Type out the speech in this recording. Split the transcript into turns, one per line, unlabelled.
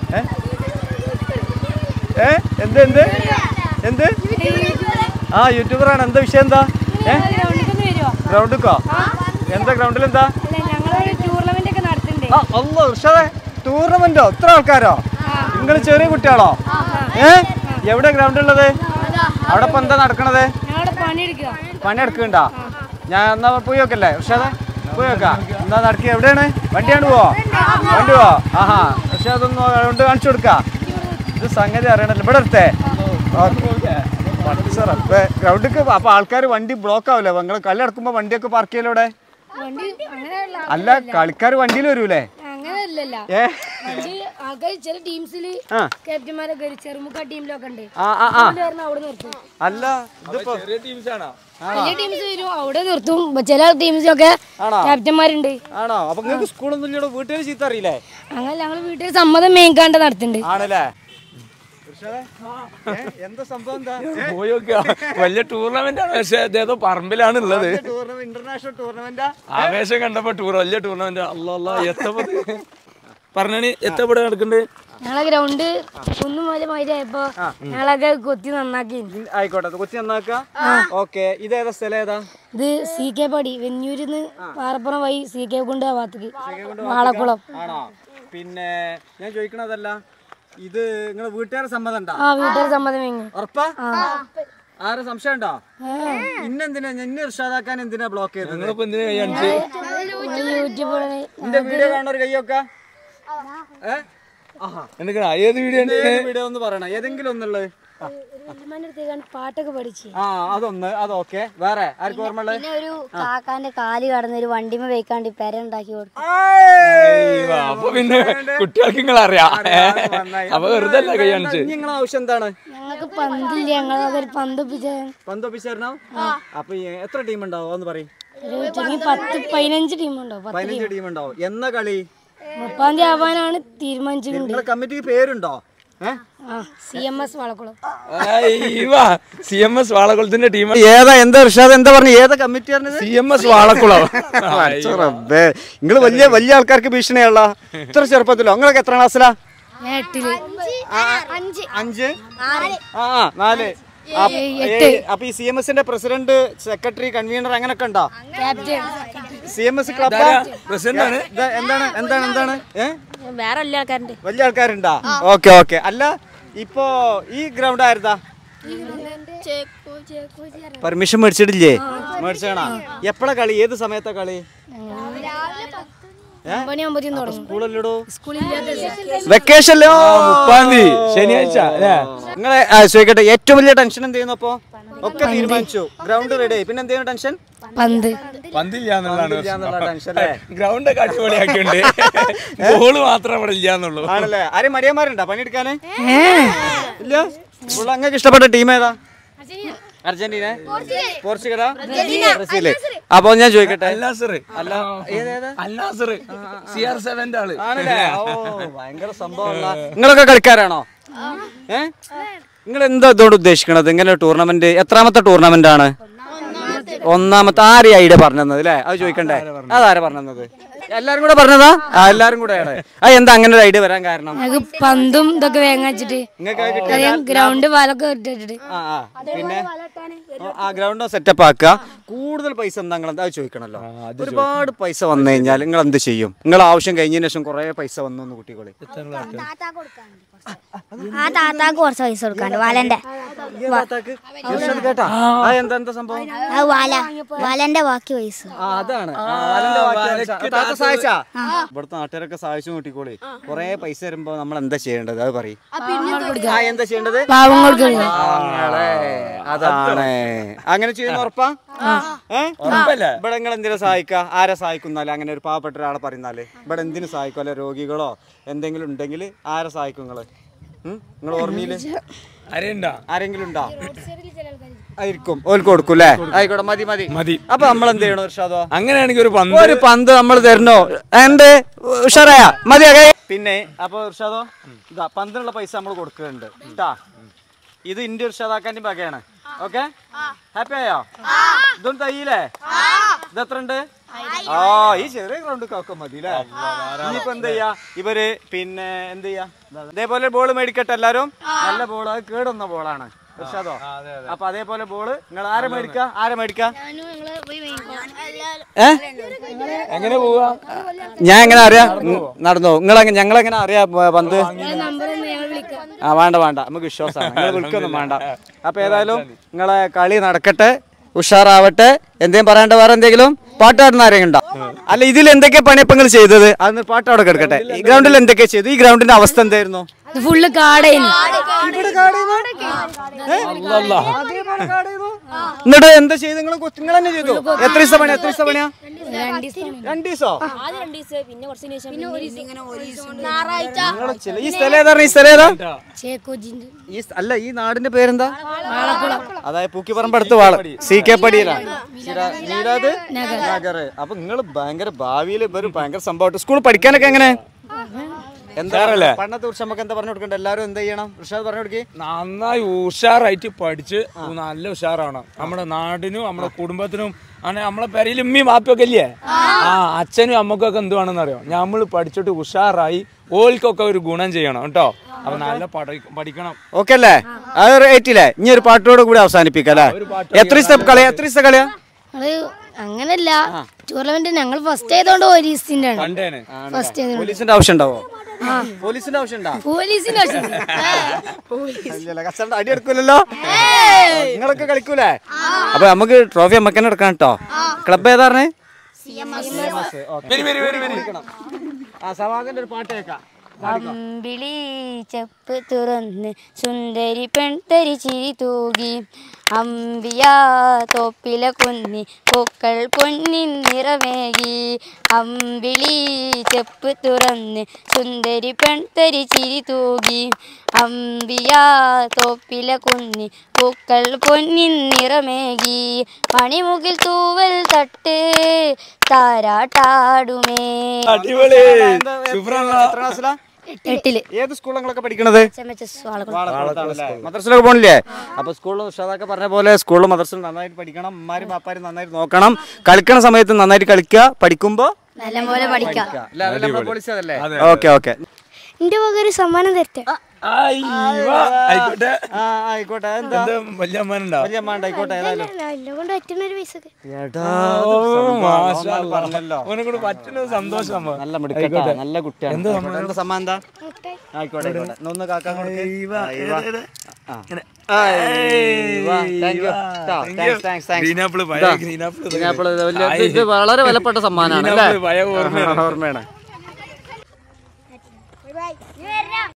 ഏ? ഏ എന്ത് എന്ത് എന്ത് ആ യൂട്യൂബറാണ് എന്താ വിഷയം എന്താ ഏ
ഗ്രൗണ്ടിൽ വരുമോ
ഗ്രൗണ്ടിക്കോ എന്താ ഗ്രൗണ്ടിൽ എന്താ
അല്ല ഞങ്ങളൊരു ടൂർണമെന്റ് ഒക്കെ നടത്തുന്നുണ്ട്
ആ അല്ലോ ഇർഷാദേ ടൂർണമെന്റോ ഇത്ര ആൾക്കാരോ നിങ്ങൾ ചെറിയ കുട്ടികളോ ഏ എവിടെ ഗ്രൗണ്ട് ഉള്ളത് അവിടെ ഇപ്പൊ എന്താ നടക്കണത്
ഞങ്ങളുടെ പണിയെടുക്കുക
പണി എടുക്കണ്ടാ ഞാൻ എന്നാ പോയി നോക്കല്ലേ ഇർഷാദേ പോയി നോക്കാം എന്നാ നടക്കി എവിടെയാണ് വണ്ടിയാണ് പോവോ വണ്ടി പോവോ ആഹാ പക്ഷെ അതൊന്ന് ഗ്രൗണ്ട് കാണിച്ചു കൊടുക്കാ ഇത് സംഗതി അറിയണല്ലോ ഇവിടെ എടുത്തേ ഗ്രൗണ്ടിക്ക് അപ്പൊ ആൾക്കാർ വണ്ടി ബ്ലോക്ക് ആവില്ലേ നിങ്ങൾ കളി നടക്കുമ്പോ വണ്ടിയൊക്കെ പാർക്ക് ചെയ്യല്ലോ ഇവിടെ
വണ്ടി അങ്ങനെയല്ല
അല്ല കളിക്കാർ വണ്ടിയിൽ വരൂലേ
അങ്ങനെയല്ലല്ല
ഏ
വണ്ടി ആൾക്കാർ ചില ടീംസില്
ആ
ക്യാപ്റ്റന്മാരൊക്കെ ഒരു ചെറുമുക്ക ടീമിലൊക്കെ ഉണ്ട്
ആ ആ ആ
അതുകൊണ്ട് കാരണം അവിടെ നിർത്തും
അല്ല ഇതിപ്പോ
വലിയ ടീംസ് വരും അവിടെ നിർത്തും ഇപ്പൊ ചില ടീംസിലൊക്കെ
ആണോ
ക്യാപ്റ്റന്മാരുണ്ട്
ആണോ അപ്പൊ നിങ്ങൾക്ക് സ്കൂളൊന്നും ഇല്ലടോ വീട്ടുകാർ ചീത്ത അറിയില്ലേ
അങ്ങനെ ഞങ്ങൾ വീട്ടിൽ സമ്മതം മേയ്ക്കാണ്ട് നടത്തുന്നുണ്ട്
ആണല്ലേ ഇർഷാദേ, ഏ, എന്താ സംഭവം എന്താ
പോയി നോക്കുക വലിയ ടൂർണമെന്റ് ആണ് പക്ഷെ അതേതോ പറമ്പിലാണ് ഉള്ളത്
ടൂർണമെന്റ് ഇന്റർനാഷണൽ ടൂർണമെന്റാ
ആവേശം കണ്ടപ്പോ ടൂർ വലിയ ടൂർണമെന്റ് അല്ല അല്ല എത്തപ്പത് പറഞ്ഞാണ് എത്തപ്പെടെ നടക്കണ്ടേ
ഞങ്ങളെ ഗ്രൗണ്ട് ഒന്നും പോലെ മാതിരിയായപ്പോ ഞങ്ങളൊക്കെ കൊത്തി നന്നാക്കി
ആയിക്കോട്ടെ കൊച്ചി നന്നാക്ക ഓക്കെ ഇതേതാ സ്ഥലം ഏതാ
ഇത് സി കെ പടി വെഞ്ഞൂരിന്ന് പാറപ്പുറം വഴി സി കെ കൊണ്ട് ആ ഭാഗത്തേക്ക് വാളക്കുളം
ആണോ പിന്നെ ഞാൻ ചോദിക്കണതല്ല ഇത് നിങ്ങളെ വീട്ടുകാരെ സമ്മതം ഉണ്ടാ
ആ വീട്ടിൽ സമ്മതം മേങ്ങി
ഉറപ്പാ ആരും സംശയം ഉണ്ടോ ഇന്നെന്തിനാ എന്നെ ഇർഷാദാക്കാൻ എന്തിനാ ബ്ലോക്ക് ചെയ്തത്
നിങ്ങളിപ്പോ എന്തിനാ കൈ കാണിച്ച്
യൂട്യൂബ്
എന്റെ വീഡിയോ കാണുന്ന ഒരു കൈയൊക്കെ ഏ ആഹാ
എന്തൊക്കെയാ ഏത് വീഡിയോ ഉണ്ട്
ഏത് വീഡിയോ ഒന്ന് പറയണം ഏതെങ്കിലും ഒന്നുള്ളത്
പാട്ടൊക്കെ പഠിച്ച്
ആ അതൊന്ന് അതൊക്കെ വേറെ ആർക്കും ഓർമ്മ ഉള്ളത്
പിന്നെ ഒരു കാക്കാന്റെ കാല് കടന്ന് ഒരു വണ്ടിമ വെക്കാണ്ട് പെര ഉണ്ടാക്കി കൊടുത്തു
അപ്പൊ പിന്നെ കുട്ടികൾക്ക് നിങ്ങൾ അറിയാം അപ്പൊ വെറുതെ അല്ല കൈ കാണിച്ച്
നിങ്ങളെ ആവശ്യം എന്താണ്
ഞങ്ങൾക്ക് പന്തില്ല ഞങ്ങൾ അതൊരു പന്ത് ഒപ്പിച്ച
പന്ത് ഓഫീസറിനോ അപ്പൊ ഈ എത്ര ടീം ഉണ്ടാവും ഒന്ന് പറയും
ഒരു ചുരുങ്ങി പത്ത് പതിനഞ്ച് ടീമുണ്ടോ പത്ത്
പതിനഞ്ച് ടീം ഉണ്ടാവും എന്ന കളി
മുപ്പാം തീയതി ആവാനാണ് തീരുമാനിച്ചിട്ടുണ്ട്
നിങ്ങളെ കമ്മിറ്റിക്ക് പേരുണ്ടോ ഏ
ആ C M S Valakkulam
C M S വാളക്കുളത്തിന്റെ ടീം
ഏതാ എന്താ ഇർഷാദ് എന്താ പറഞ്ഞു ഏതാ കമ്മിറ്റി പറഞ്ഞത്
സി എം എസ് വാളക്കുളം
നിങ്ങൾ വലിയ വലിയ ആൾക്കാർക്ക് ഭീഷണിയുള്ള ഇത്ര ചെറുപ്പത്തിലോ നിങ്ങളൊക്കെ എത്ര ക്ലാസ്സിലാ
ഞാൻ എട്ടില്
അഞ്ച്
അഞ്ച് ആ ആ, നാല് അപ്പ- ഏഴ്. അപ്പൊ ഈ സി എം എസിന്റെ പ്രസിഡന്റ് സെക്രട്ടറി കൺവീനർ അങ്ങനൊക്കെ ഉണ്ടോ
captain
C M S club
president ആണ്
എന്താണ് എന്താണ് എന്താണ് ഏ
വേറെ വലിയ ആൾക്കാരുണ്ട്
വലിയ ആൾക്കാരുണ്ടാ ഓക്കെ ഓക്കെ അല്ല ഇപ്പോ ഈ ഗ്രൗണ്ട് ആയിരുന്നാ പെർമിഷൻ മേടിച്ചിട്ടില്ലേ മേടിച്ചാണോ എപ്പോഴാ കളി ഏത് സമയത്താ കളി
ഒമ്പതിനാകുമ്പോഴത്തേക്കും തുടങ്ങും
സ്കൂളല്ലടോ
സ്കൂളില്ലാത്ത
വെക്കേഷനിലോ
മുപ്പാം തീയതി ശനിയാഴ്ച അല്ലേ
നിങ്ങളെ ആ, ചോദിക്കട്ടെ ഏറ്റവും വലിയ ടെൻഷൻ എന്ത് ചെയ്യുന്നു അപ്പോ ഒക്കെ തീരുമാനിച്ചു ഗ്രൗണ്ട് റെഡി ആയി പിന്നെ എന്ത് ചെയ്യുന്നു ടെൻഷൻ
പന്ത്
പന്തില്ല എന്നുള്ളതാണ്
എന്നുള്ള ടെൻഷൻ അല്ലേ
ഗ്രൗണ്ട് ഒക്കെ അടിപൊളിയാക്കിയുണ്ട് ബോള് മാത്രം ഇവിടെ ഇല്ല എന്നുള്ളൂ
ആണല്ലേ ആരും മടിയന്മാരുണ്ടോ പണിയെടുക്കാന് ഇല്ല ഫുൾ അങ്ങക്ക് ഇഷ്ടപ്പെട്ട ടീം ഏതാ അർജന്റീന പോർച്ചുഗലാ ബ്രസീല് അപ്പൊ ഞാൻ ചോദിക്കട്ടെ
അൽനാസർ
അല്ല ഏതേതാ
അൽനാസർ സി ആർ സെവന്റെ ആള്
ആണല്ലേ ഓ ഭയങ്കര സംഭവമുള്ള നിങ്ങളൊക്കെ കളിക്കാരാണോ ഏ നിങ്ങൾ എന്താ ഇതോട് ഉദ്ദേശിക്കണത് ഇങ്ങനെ ടൂർണമെന്റ് എത്രാമത്തെ ടൂർണമെന്റ് ആണ് ഒന്നാമത്തെ ആരെയും ഐഡിയ പറഞ്ഞത് അല്ലേ അത് ചോദിക്കണ്ടേ അതാരാ പറഞ്ഞത് എല്ലാരും കൂടെ പറഞ്ഞതാ ആ എല്ലാരും കൂടെയാണ് ആ എന്താ അങ്ങനെ ഒരു ഐഡിയ വരാൻ കാരണം
ഞങ്ങൾക്ക് പന്തും ഇതൊക്കെ വേങ്ങാച്ചിട്ട്
നിങ്ങൾക്ക്
ഗ്രൗണ്ട് പാലൊക്കെ ഇട്ടിട്ട്
ആ ആ പിന്നെ ആ ഗ്രൗണ്ട് സെറ്റപ്പ് ആക്കുക കൂടുതൽ പൈസ എന്താ നിങ്ങൾ അത് ചോദിക്കണല്ലോ ഒരുപാട് പൈസ വന്നു കഴിഞ്ഞാൽ നിങ്ങൾ എന്ത് ചെയ്യും നിങ്ങൾ ആവശ്യം കഴിഞ്ഞതിന് ശേഷം കുറെ പൈസ വന്നു എന്ന് കുട്ടികളെ
ആ താത്താക്ക് കുറച്ച് പൈസ കൊടുക്കാണ്ട് വാലന്റെ
കേട്ടാ ആ എന്താ എന്താ സംഭവം
ആ വാല വാലന്റെ ബാക്കി പൈസ
ആ അതാണ് ആ, വാലന്റെ ബാക്കി പൈസ. ആ, താത്ത സഹായിച്ചാ ഇവിടുത്തെ നാട്ടുകാരൊക്കെ സഹായിച്ചു നോട്ടിക്കോളി കൊറേ പൈസ വരുമ്പോ നമ്മൾ എന്താ ചെയ്യേണ്ടത് അത് പറയും ആ എന്താ ചെയ്യേണ്ടത്
പാവങ്ങൾക്ക്
ആങ്ങളെ, അതാണ് അങ്ങനെ ചെയ്യുന്ന ഉറപ്പാ ഏ?
ഉറപ്പല്ലേ?
ഇവിടെ നിങ്ങൾ എന്തിനാ സഹായിക്ക ആരെ സഹായിക്കുന്നാല് അങ്ങനെ ഒരു പാവപ്പെട്ട ഒരാളെ പറയുന്നാല് ഇവിടെ എന്തിനു സഹായിക്കും അല്ലെ രോഗികളോ എന്തെങ്കിലും ഉണ്ടെങ്കിൽ ആരെ സഹായിക്കും നിങ്ങള് നിങ്ങൾ ഓർമ്മയില്
ആരെയുണ്ടാ
ആരെങ്കിലും ഉണ്ടോ ആയിരിക്കും ഓൽക്ക് കൊടുക്കും അല്ലേ ആയിക്കോട്ടെ മതി മതി
മതി.
അപ്പൊ നമ്മൾ എന്ത് ചെയ്യണോ ഇർഷാദോ
അങ്ങനെയാണെങ്കിൽ ഒരു പന്ത്
ഒരു പന്ത് നമ്മൾ തരണോ എന്ത് ഉഷാറായ മതി പിന്നെ അപ്പൊ ഇർഷാദോ ഇതാ പന്തിനുള്ള പൈസ നമ്മൾ കൊടുക്കുന്നുണ്ട് കേട്ടാ ഇത് ഇന്ത്യ ഇർഷാദാക്കാൻ്റെ വകയാണ് ഓക്കെ ഹാപ്പി ആയോ ഇതൊന്നും തയ്യില്ലേ ഇത് എത്ര ഉണ്ട് ആ ഈ ചെറിയ ഗ്രൗണ്ട് ഒക്കെ മതി അല്ലേ ഇനിയിപ്പോ എന്ത് ചെയ്യാ ഇവര് പിന്നെ എന്ത് ചെയ്യാ ഇതേപോലെ ബോൾ മേടിക്കട്ടെ എല്ലാരും നല്ല ബോൾ അത് കേടുന്ന ബോളാണ് ഇർഷാദോ അപ്പൊ അതേപോലെ ബോള് നിങ്ങൾ ആരെ മേടിക്ക ആരെ മേടിക്ക ഏ
എങ്ങനെ പോവാ
ഞാൻ എങ്ങനെ അറിയാ നടന്നോ നിങ്ങൾ ഞങ്ങൾ എങ്ങനെ അറിയാ ബ- പന്ത്
നമ്പർ ഞങ്ങൾ വിളിക്കാം
ആ വേണ്ട വേണ്ട നമുക്ക് വിശ്വാസമാണ് നിങ്ങൾ വിളിക്കൊന്നും വേണ്ട അപ്പൊ ഏതായാലും നിങ്ങളെ കളി നടക്കട്ടെ ഉഷാറാവട്ടെ എന്തേലും പറയാണ്ട് വേറെ എന്തെങ്കിലും പാട്ട് പാടുന്ന ആരെങ്കിലും ഉണ്ടോ അല്ല ഇതിൽ എന്തൊക്കെ പണി ഇപ്പൊ നിങ്ങൾ ചെയ്തത് അന്ന് പാട്ട് അവിടെ കിടക്കട്ടെ ഈ ഗ്രൗണ്ടിൽ എന്തൊക്കെ ചെയ്തു ഈ ഗ്രൗണ്ടിന്റെ അവസ്ഥ എന്തായിരുന്നു
ഇത് ഫുള്ള് കാടേനി
എന്നിട്ട് എന്താ ചെയ്ത് നിങ്ങൾ നിങ്ങൾ തന്നെ ചെയ്തു എത്ര ദിവസം പണിയാ എത്ര ദിവസം പണിയാ രണ്ട് ദിവസോ നിങ്ങള് ചില- ഈ സ്ഥലം ഏതാ ഈ സ്ഥലം ഏതാ
ചേക്കോജിന്റെ
ഈ സ്ഥ- അല്ല ഈ നാടിന്റെ പേരെന്താ അതായത് പൂക്കിപ്പറമ്പ് അടുത്ത് വാള സി കെ പടിയിലാണ് ചിര- നീരാത് നഗർ അപ്പൊ നിങ്ങൾ ഭയങ്കര ഭാവിയിൽ ഒരു ഭയങ്കര സംഭവമായിട്ട് സ്കൂൾ പഠിക്കാനൊക്കെ എങ്ങനെ എന്താ പഠനത്തെ കുറിച്ച് നമുക്ക് എന്താ പറഞ്ഞു കൊടുക്കണ്ട എല്ലാവരും എന്ത് ചെയ്യണം ഋഷാദ് പറഞ്ഞു കൊടുക്കേ
നന്നായി ഉഷാറായിട്ട് പഠിച്ച് നല്ല ഉഷാറാവണം നമ്മുടെ നാടിനും നമ്മുടെ കുടുംബത്തിനും അങ്ങനെ നമ്മളെ പെരയിൽ ഉമ്മയും വാപ്പിയൊക്കെ ഇല്ലേ ആ അച്ഛനും അമ്മക്കൊക്കെ എന്തുവാണെന്ന് അറിയോ നമ്മൾ പഠിച്ചിട്ട് ഉഷാറായി ഓൽക്കൊക്കെ ഒരു ഗുണം ചെയ്യണം കേട്ടോ അപ്പൊ നല്ല പഠി- പഠിക്കണം
ഓക്കെ അല്ലേ അത് റേറ്റില്ലേ ഇനി ഒരു പാട്ടോട് കൂടി അവസാനിപ്പിക്കാം അല്ലേ എത്ര ദിവസത്തെ കളിയാ എത്ര ദിവസത്തെ കളിയാ
അത് അങ്ങനല്ല ടൂർണമെന്റ് ഞങ്ങൾ ഫസ്റ്റ് ആയതുകൊണ്ട് പോലീസിന്റെ ആണ്
കണ്ടേനെ
ഫസ്റ്റ് ആയതുകൊണ്ട്
പോലീസിന്റെ ആവശ്യം ഉണ്ടാവോ പോലീസിന്റെ ആവശ്യം ഉണ്ടോ
പോലീസിന്റെ ആവശ്യം
ഇല്ലല്ല, കച്ചവടം അടി എടുക്കൂലല്ലോ നിങ്ങളൊക്കെ കളിക്കൂലേ അപ്പൊ നമുക്ക് ട്രോഫി നമുക്ക് തന്നെ എടുക്കാം കേട്ടോ ക്ലബ് ഏതാ പറഞ്ഞേ
വരി വരി വരി വരി
ആ സവാഗന്റെ ഒരു പാട്ട് കേൾക്കാം
അമ്പിളി ചെപ്പ് തുറന്ന് സുന്ദരി പെൺതരി ചിരി തൂകി അമ്പിയ തോപ്പില കുന്നി പൂക്കൾ പൊന്നിൻ നിറമേകി അമ്പിളി ചെപ്പ് തുറന്ന് സുന്ദരി പെൺതരി ചിരി തൂകി അമ്പിയ തോപ്പില കുന്നി പൂക്കൾ പൊന്നിൻ നിറമേകി മണിമുകിൽ തൂവൽ തട്ട് താരാട്ടാടുമേ
അടിപൊളി സൂപ്പറാണല്ലോ
എത്ര ക്ലാസ്സിലാ
എട്ടില്
ഏത് സ്കൂളിലൊക്കെ പഠിക്കണത് മദ്രസിലൊക്കെ പോണില്ലേ അപ്പൊ സ്കൂളിൽ ഉഷാദൊക്കെ പറഞ്ഞ പോലെ സ്കൂളിൽ മദ്രസിൽ നന്നായിട്ട് പഠിക്കണം ഉമ്മാരും പാപ്പാരും നന്നായിട്ട് നോക്കണം കളിക്കണ സമയത്ത് നന്നായിട്ട് കളിക്കുക പഠിക്കുമ്പോ
നല്ലപോലെ പഠിക്കാം
പോളിസി അതല്ലേ ഓക്കെ ഓക്കെ
എന്റെ വക ഒരു സമ്മാനം തരട്ടെ
ആയി, വാ. ആയിക്കോട്ടെ
ആ ആയിക്കോട്ടെ എന്താ
എന്താ വലിയ അമ്മാനുണ്ടോ
വലിയ അമ്മ ആയിക്കോട്ടെ ഏതായാലും
എന്നെ കൊണ്ട് പറ്റുന്ന ഒരു പൈസ
എടാ,
ഓ, മാഷാ
ഓൻ
അല്ലാ.
പറഞ്ഞല്ലോ
ഓനെ കൊണ്ട് പറ്റുന്ന സന്തോഷം അമ്മ.
നല്ല മിടുക്കട്ടാ
ആയിക്കോട്ടെ.
നല്ല കുട്ടിയാണ്
എന്താ
ആയിക്കോട്ടെ, എന്താ സമ്മാനം എന്താ ആയിക്കോട്ടെ ആയിക്കോട്ടെ എന്നാ ഒന്ന് കാക്കാൻ കൊടുക്ക്.
അയ്യവ,
അയ്യവ.
ഏത്, ഏത്?
ആ.
ഇങ്ങനെ.
അയ്യവ, thank you. ട്ടോ,
Thank
thanks,
you.
thanks, thanks.
Green apple, പഴയ
ഇതാ,
green apple
green apple ഇത് വലിയ-
ആയി.
ഇത് വളരെ വിലപ്പെട്ട സമ്മാനമാണ്
Green
അല്ലേ
apple പഴയ ഓർമ്മയാണ്.
ഓർമ്മയാണ്